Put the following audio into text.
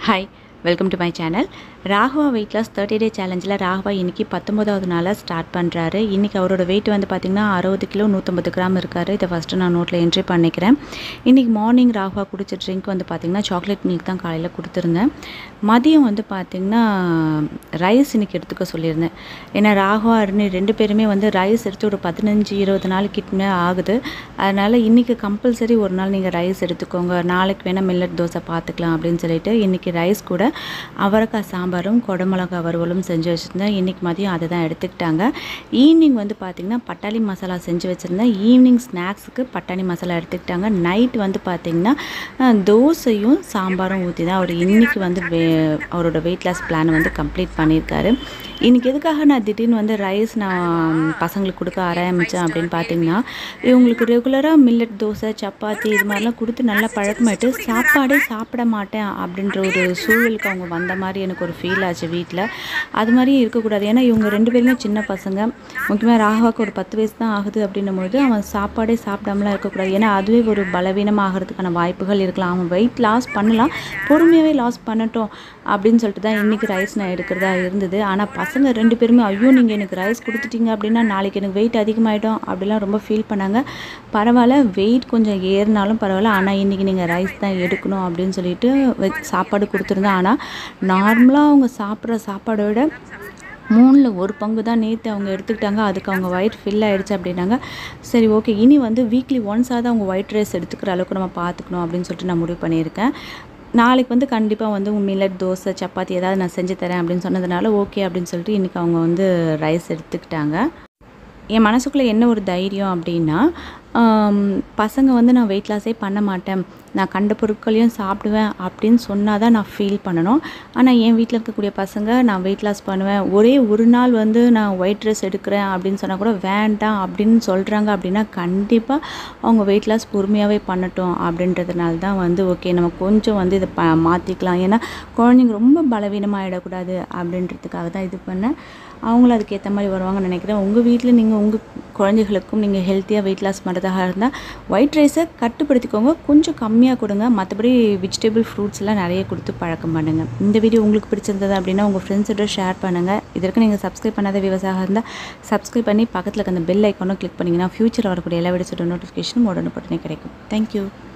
hi welcome to my channel Raghava weight loss thirty day சேலஞ்சில் ராகவா இன்றைக்கி பத்தொம்போதாவது நாளாக ஸ்டார்ட் பண்ணுறாரு இன்றைக்கி அவரோட வெயிட் வந்து பார்த்திங்கன்னா அறுபது கிலோ நூற்றம்பது கிராம் இருக்கார் இதை ஃபஸ்ட்டு நான் நோட்டில் என்ட்ரி பண்ணிக்கிறேன் இன்றைக்கி மார்னிங் ராகவா குடிச்ச ட்ரிங்க் வந்து பார்த்திங்கன்னா சாக்லேட் மில்க் தான் காலையில் கொடுத்துருந்தேன் மதியம் வந்து பார்த்திங்கன்னா ரைஸ் இன்றைக்கி எடுத்துக்க சொல்லியிருந்தேன் ஏன்னா ராகவா அருணி ரெண்டு பேருமே வந்து ரைஸ் எடுத்து ஒரு பதினஞ்சு இருபது நாள் கிட்ட ஆகுது அதனால் இன்றைக்கி கம்பல்சரி ஒரு நாள் நீங்கள் ரைஸ் எடுத்துக்கோங்க நாளைக்கு வேணால் மில்லட் தோசை பார்த்துக்கலாம் அப்படின்னு சொல்லிட்டு இன்றைக்கி ரைஸ் கூட அவரைக்காய் சாம்பாரும் குடமிளகா வறுவலும் செஞ்சு வச்சுருந்தேன் இன்றைக்கி மதியம் அதை தான் எடுத்துக்கிட்டாங்க ஈவினிங் வந்து பார்த்திங்கன்னா பட்டாணி மசாலா செஞ்சு வச்சுருந்தேன் ஈவினிங் ஸ்நாக்ஸுக்கு பட்டாணி மசாலா எடுத்துக்கிட்டாங்க நைட் வந்து பார்த்திங்கன்னா அஹ், தோசையும் சாம்பாரும் ஊற்றி தான் அவர் இன்றைக்கி வந்து வே அவரோட வெயிட் லாஸ் பிளான் வந்து கம்ப்ளீட் பண்ணியிருக்காரு இன்றைக்கி எதுக்காக நான் திடீர்னு வந்து ரைஸ் நான் பசங்களுக்கு கொடுக்க ஆரம்பித்தேன் அப்படின்னு பார்த்தீங்கன்னா இவங்களுக்கு ரெகுலராக மில்லட் தோசை சப்பாத்தி இது மாதிரிலாம் கொடுத்து நல்லா பழக்கமாயிட்டு சாப்பாடே சாப்பிட மாட்டேன் அப்படின்ற ஒரு சூழலுக்கு அவங்க வந்த மாதிரி எனக்கு ஒரு ஃபீல் ஆச்சு வீட்டில் அது மாதிரியும் இருக்கக்கூடாது ஏன்னா இவங்க ரெண்டு பேருமே சின்ன பசங்க முக்கியமாக ராகாவுக்கு ஒரு பத்து வயசு தான் ஆகுது அப்படின்னும்போது அவன் சாப்பாடே சாப்பிடாமலாம் இருக்கக்கூடாது ஏன்னா அதுவே ஒரு பலவீனமாக ஆகிறதுக்கான வாய்ப்புகள் இருக்கலாம் அவன் வெயிட் லாஸ் பண்ணலாம் பொறுமையாகவே லாஸ் பண்ணட்டும் அப்படின்னு சொல்லிட்டு தான் இன்றைக்கி ரைஸ் நான் எடுக்கிறதா இருந்தது ஆனால் பசங்க ரெண்டு பேருமே ஐயோ நீங்கள் எனக்கு ரைஸ் கொடுத்துட்டீங்க அப்படின்னா நாளைக்கு எனக்கு வெயிட் அதிகமாகிடும் அப்படிலாம் ரொம்ப ஃபீல் பண்ணாங்க பரவாயில்ல வெயிட் கொஞ்சம் ஏறினாலும் பரவாயில்ல ஆனால் இன்றைக்கி நீங்கள் ரைஸ் தான் எடுக்கணும் அப்படின்னு சொல்லிட்டு வெ- சாப்பாடு கொடுத்துருந்தேன் ஆனால் நார்மலாக அவங்க சாப்பிட்ற சாப்பாடை விட மூணில் ஒரு பங்கு தான் நேற்று அவங்க எடுத்துக்கிட்டாங்க அதுக்கு அவங்க வயிறு ஃபில் ஆயிடுச்சு அப்படின்னாங்க சரி ஓகே இனி வந்து வீக்லி ஒன்ஸாவது அவங்க ஒயிட் ரைஸ் எடுத்துக்கிற அளவுக்கு நம்ம பார்த்துக்கணும் அப்படின்னு சொல்லிட்டு நான் முடிவு பண்ணியிருக்கேன் நாளைக்கு வந்து கண்டிப்பாக வந்து மில்லட் தோசை சப்பாத்தி ஏதாவது நான் செஞ்சு தரேன் அப்படின்னு சொன்னதுனால ஓகே அப்படின்னு சொல்லிட்டு இன்றைக்கி அவங்க வந்து ரைஸ் எடுத்துக்கிட்டாங்க என் மனசுக்குள்ளே என்ன ஒரு தைரியம் அப்படின்னா ஆம், பசங்க வந்து நான் வெயிட் லாஸே பண்ண மாட்டேன் நான் கண்ட பொருட்களையும் சாப்பிடுவேன் அப்படின்னு சொன்னால் தான் நான் ஃபீல் பண்ணணும் ஆனால் என் வீட்டில் இருக்கக்கூடிய பசங்க நான் வெயிட் லாஸ் பண்ணுவேன் ஒரே ஒரு நாள் வந்து நான் ஒயிட் ட்ரெஸ் எடுக்கிறேன் அப்படின்னு சொன்னால் கூட வேண்டாம் அப்படின்னு சொல்கிறாங்க அப்படின்னா கண்டிப்பாக அவங்க வெயிட் லாஸ் பொறுமையாகவே பண்ணட்டும் அப்படின்றதுனால தான் வந்து ஓகே நம்ம கொஞ்சம் வந்து இதை ப மாற்றிக்கலாம் ஏன்னா குழந்தைங்க ரொம்ப பலவீனமாகிடக்கூடாது அப்படின்றதுக்காக தான் இது பண்ணேன் அவங்களும் அதுக்கேற்ற மாதிரி வருவாங்கன்னு நினைக்கிறேன் உங்கள் வீட்டில் நீங்கள் உங்கள் குழந்தைகளுக்கும் நீங்கள் ஹெல்த்தியாக வெயிட் லாஸ் பண்ணுறதாக இருந்தால் ஒயிட் ரைஸை கட்டுப்படுத்திக்கோங்க கொஞ்சம் கம்மியாக கொடுங்க மற்றபடி வெஜிடபிள் ஃப்ரூட்ஸ் எல்லாம் நிறைய கொடுத்து பழக்கம் பண்ணுங்கள் இந்த வீடியோ உங்களுக்கு பிடிச்சிருந்தது அப்படின்னா உங்கள் ஃப்ரெண்ட்ஸோட ஷேர் பண்ணுங்கள் இதற்கு நீங்கள் சப்ஸ்கிரைப் பண்ணாத விவசாயம் இருந்தால் சப்ஸ்கிரைப் பண்ணி பக்கத்தில் இருக்க அந்த பெல் ஐக்கானும் கிளிக் பண்ணிங்கன்னா ஃபியூச்சரில் வரக்கூடிய எல்லா வீடியோஸோட நோட்டிஃபிகேஷனும் உடனுக்குடனே கிடைக்கும் தேங்க்யூ